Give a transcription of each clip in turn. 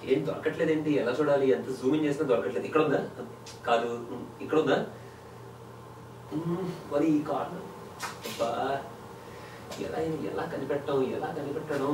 ఏం దొరకట్లేదేంటి ఎలా చూడాలి ఎంత జూమింగ్ చేసినా దొరకట్లేదు ఇక్కడ ఉందా కాదు ఉమ్, ఇక్కడ ఉందా ఉమ్, మరి ఈ కార్నర్ అబ్బా ఎలా ఎలా కనిపెట్టడం ఎలా కనిపెట్టడం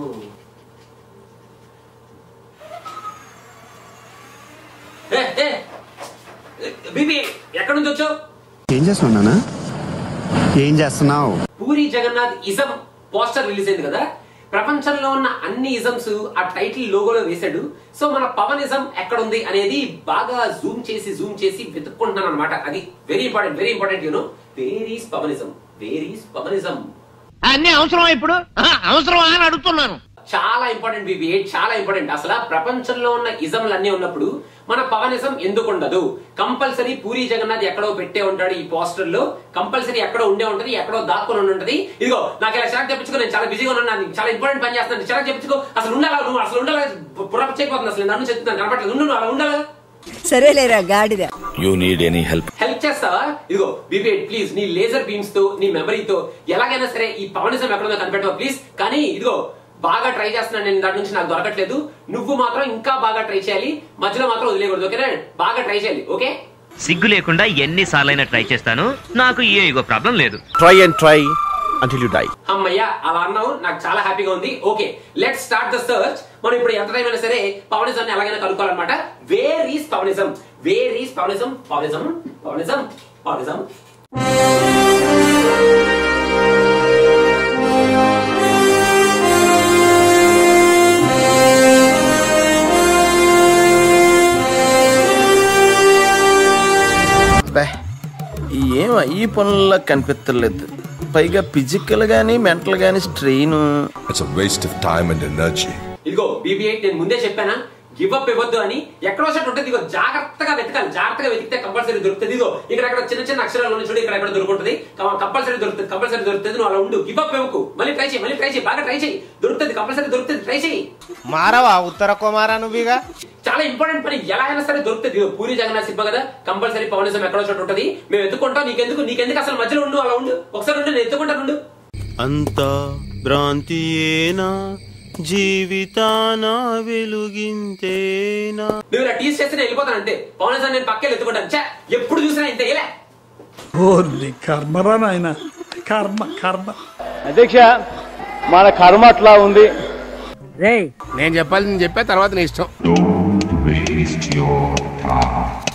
ఏ, ఏ, బీబీ ఎక్కడి నుంచి వచ్చావు ఏం చేస్తున్నానా ఏం చేస్తున్నావు Puri Jagannadh ism poster release అయింది కదా ప్రపంచంలో ఉన్న అన్ని ఇజమ్స్ ఆ టైటిల్ లోగోలో వేశాడు సో మన పవన్ ఇజం ఎక్కడ ఉంది అనేది బాగా జూమ్ చేసి జూమ్ చేసి వెతుక్కుంటున్నాను అనమాట అది very important very important you know where is Pawanism where is Pawanism అన్ని అవసరమా ఇప్పుడు ఆ, అవసరమా అని అడుగుతున్నాను చాలా ఇంపార్టెంట్ బీబీ చాలా ఇంపార్టెంట్ అసలు ఆ ప్రపంచంలో ఉన్న ఇజంలు అన్ని ఉన్నప్పుడు మన పవనిజం ఎందుకు ఉండదు కంపల్సరీ పూరి జగన్నాథ్ ఎక్కడో పెట్టే ఉంటాడు ఈ పోస్టర్ లో కంపల్సరీ ఎక్కడో ఉండే ఉంటది ఎక్కడో దాక్కుని ఉండి ఉంటది ఇదిగో నాకు ఇలా చిరాకు తెప్పించుకో నేను చాలా బిజీగా ఉన్నాను నాకు చాలా ఇంపార్టెంట్ పని చేస్తాను చిరాకు తెప్పించుకో అసలు ఉండాలా నువ్వు అసలు ఉండాలా పురప చేయకపోతుంది అసలు నన్ను చెప్తున్నాను కనపట్లేదు ఉండు నువ్వు అలా ఉండాలా సరేలేరా గాడిద you need any help help చేస్తావా ఇదిగో బీబీ ప్లీజ్ నీ లేజర్ బీమ్స్ తో నీ మెమరీతో ఎలాగైనా సరే ఈ పవనిజం ఎక్కడుందో కనిపెట్టవా ప్లీజ్ కానీ ఇదిగో బాగా ట్రై చేస్తున్నాను నేను దాని నుంచి నాకు దొరకట్లేదు నువ్వు మాత్రం ఇంకా బాగా ట్రై చేయాలి మధ్యలో మాత్రం వదిలేయకూడదు ఓకేనా బాగా ట్రై చేయాలి ఓకే సిగ్గు లేకుండా ఎన్ని సార్లైనా ట్రై చేస్తాను నాకు ఏ ఇగో ప్రాబ్లం లేదు try and try until you die అమ్మయ్య అలా అన్నావు నాకు చాలా హ్యాపీగా ఉంది okay let start the search మనం ఇప్పుడు ఎంత టైం అయినా సరే పవనిజం ఎలాగైనా కనుక్కోవాలన్నమాట where is Pawanism where is Pawanism Pawanism Pawanism Pawanism ఏం ఈ పనుల్లో కనిపించలేదు పైగా ఫిజికల్ గానీ మెంటల్ గానీ strain It's a waste of time and energy. ఇదిగో బీబీఐ నేను ముందే చెప్పానా గివ్ అప్ ఇవ్వద్దు అని ఎక్కడో చోట ఉంటుంది ఇదిగో జాగ్రత్తగా వెతకాలి జాగ్రత్తగా వెతికితే కంపల్సరీ దొరుకుతుంది ఇదిగో ఇక్కడ అక్కడ చిన్న చిన్న అక్షరాలు ఉన్నాయి చూడు ఇక్కడ ఎక్కడ దొరుకుతుంది కంపల్సరీ దొరుకుతుంది కంపల్సరీ దొరుకుతుంది నువ్వు అలా ఉండు గివ్ అప్ ఇవ్వకు మళ్ళీ ట్రై చేయి మళ్ళీ ట్రై చేయి బాగా ట్రై చేయి దొరుకుతుంది కంపల్సరీ దొరుకుతుంది ట్రై చేయి మారవా ఉత్తర కుమారా నువ్వుగా చాలా ఇంపార్టెంట్ పని ఎలా అయినా సరే దొరుకుతుంది ఇదిగో పూరి జగన్నాథ్ సినిమా కదా కంపల్సరీ పవనిజం ఎక్కడో చోట ఉంటుంది మేము ఎత్తుకుంటాం నీకెందుకు నీకెందుకు అసలు మధ్యలో ఉండు అలా ఉండు ఒకసారి ఉండు నేను ఎత్తుకుంటాను ఉండు అంతా భ్రాంతియేనా జీవితాన వెలుగింతేనా నువ్వు ఇలా టీస్ చేస్తే నేను వెళ్ళిపోతాను అంతే పవనిజం నేను పక్కే ఎత్తుకుంటాను ఛే, ఎప్పుడు చూసినా ఇంతే ఇలా ఓర్ని కర్మరా నాయన కర్మ కర్మ అధ్యక్ష మన కర్మ అట్లా ఉంది రేయ్ నేను చెప్పాలి నేను చెప్పా తర్వాత నీ ఇష్టం Don't waste your time.